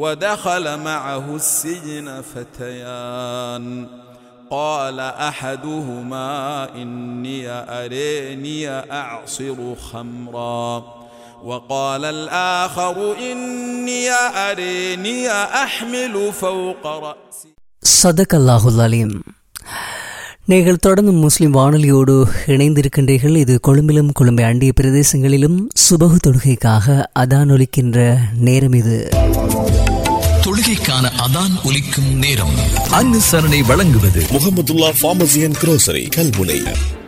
ودخل معه السجن فتيان قال احدهما اني اريني اعصر خمرا وقال الاخر اني اريني احمل فوق راسي சதக் அல்லாஹுல் அலீம் நீங்கள் தொடர்ந்து முஸ்லிம் வானொலியோடு இணைந்திருக்கின்றீர்கள் இது கொழும்பிலும் கொழும்பை அண்டிய பிரதேசங்களிலும் சுபகு தொழுகைக்காக அதான் ஒலிக்கின்ற நேரம் இது தொழுகைக்கான அதான் ஒலிக்கும் நேரம் அனுசரணை வழங்குவது Mohamedullah pharmacy and grocery Kalmunai